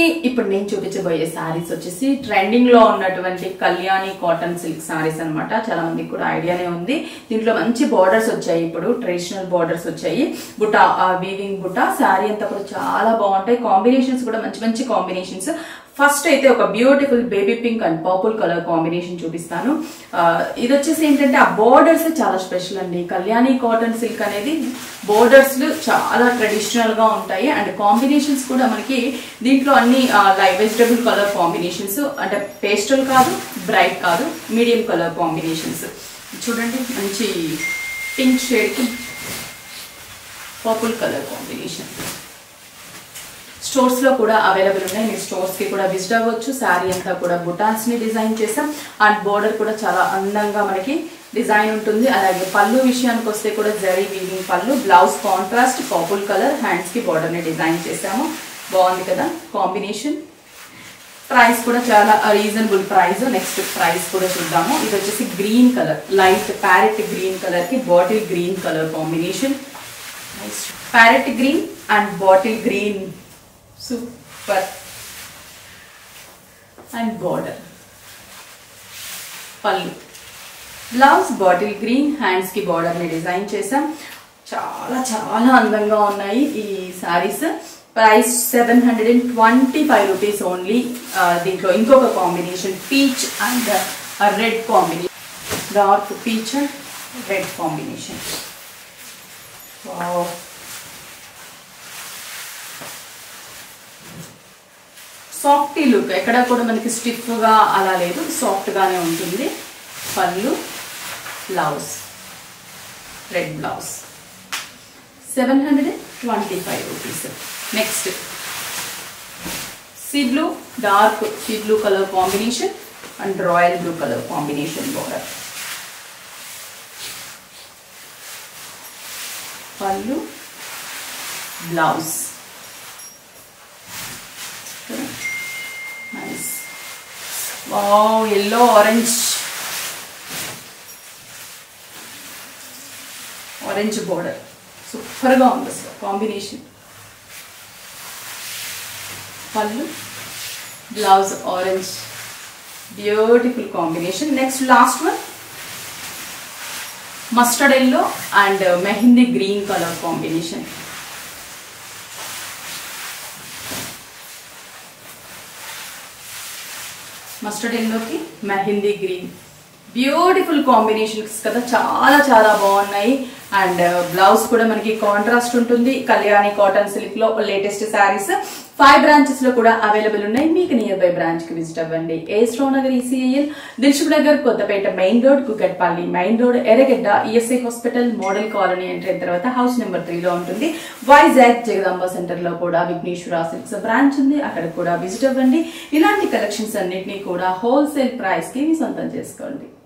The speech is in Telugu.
ఇప్పుడు నేను చూపించబోయే సారీస్ వచ్చేసి ట్రెండింగ్ లో ఉన్నటువంటి కళ్యాణి కాటన్ సిల్క్ సారీస్ అన్నమాట చాలా మందికి కూడా ఐడియానే ఉంది దీంట్లో మంచి బార్డర్స్ వచ్చాయి ఇప్పుడు ట్రెడిషనల్ బార్డర్స్ వచ్చాయి బుటా వీవింగ్ బుటా శారీ అంతా కూడా చాలా బాగుంటాయి కాంబినేషన్స్ కూడా మంచి మంచి కాంబినేషన్స్ ఫస్ట్ అయితే ఒక beautiful baby pink and purple colour combination చూపిస్తాను ఆ, ఇది వచ్చేసి ఏంటంటే ఆ బోర్డర్స్ చాలా స్పెషల్ అండి కళ్యాణి కాటన్ సిల్క్ అనేది బోర్డర్స్ చాలా ట్రెడిషనల్ గా ఉంటాయి అండ్ కాంబినేషన్స్ కూడా మనకి దీంట్లో అన్ని లైవ్ వెజిటబుల్ కలర్ కాంబినేషన్స్ అంటే పేస్టల్ కాదు బ్రైట్ కాదు మీడియం కలర్ కాంబినేషన్స్ చూడండి మంచి పింక్ షేడ్కి పర్పుల్ కలర్ కాంబినేషన్ స్టోర్స్ లో కూడా అవైలబుల్ ఉన్నాయి మీరు స్టోర్స్ కి కూడా విజిట్ అవ్వచ్చు శారీ అంతా కూడా బుటాన్స్ ని డిజైన్ చేసాం అండ్ బోర్డర్ కూడా చాలా అందంగా మనకి డిజైన్ ఉంటుంది అలాగే పళ్ళు విషయానికి వస్తే కూడా zari weaving pallu blouse contrast purple colour hands కి బోర్డర్ ని డిజైన్ చేసాము బాగుంది కదా కాంబినేషన్ ప్రైస్ కూడా చాలా రీజనబుల్ ప్రైస్ నెక్స్ట్ ప్రైస్ కూడా చూద్దాము ఇది వచ్చేసి green colour light parrot green colour కి bottle green colour combination parrot green and bottle green super and border pallu blouse bottle green hands కి బార్డర్ ని డిజైన్ చేసాం చాలా చాలా అందంగా ఉన్నాయి ఈ sarees price seven hundred and twenty five rupees only దీంట్లో ఇంకొక combination peach and red combination dark peach and red combination softy look ఎక్కడ కూడా మనకి స్టిఫ్ గా అలా లేదు సాఫ్ట్ గానే ఉంటుంది pallu blouse red blouse seven hundred twenty five rupees next sea blue dark sea blue colour combination and royal blue colour combination border pallu blouse nice wow yellow orange orange border సూపర్గా ఉంది అసలు combination pallu blouse orange beautiful combination next last one mustard yellow and mehndi green colour combination mustard ఎల్లోకి మెహందీ గ్రీన్ బ్యూటిఫుల్ కాంబినేషన్స్ కదా చాలా చాలా బాగున్నాయి అండ్ బ్లౌజ్ కూడా మనకి కాంట్రాస్ట్ ఉంటుంది కళ్యాణి కాటన్ సిల్క్ లో లేటెస్ట్ శారీస్ ఫైవ్ బ్రాంచెస్ లో కూడా అవైలబుల్ ఉన్నాయి మీకు నియర్ బై బ్రాంచ్ కి విజిట్ అవ్వండి ఏ నగర్ ECIL Dilsukh Nagar Kothapet main road Kukatpally main road Erragadda ESI hospital model colony enter అయిన తర్వాత హౌస్ నెంబర్ త్రీ లో ఉంటుంది వైజాగ్ జగదాంబ సెంటర్ లో కూడా విఘ్నేశ్వర సిల్క్స్ బ్రాంచ్ ఉంది అక్కడ కూడా విజిట్ అవ్వండి ఇలాంటి కలెక్షన్స్ అన్నిటినీ కూడా హోల్సేల్ ప్రైస్ కి మీ సొంతం చేసుకోండి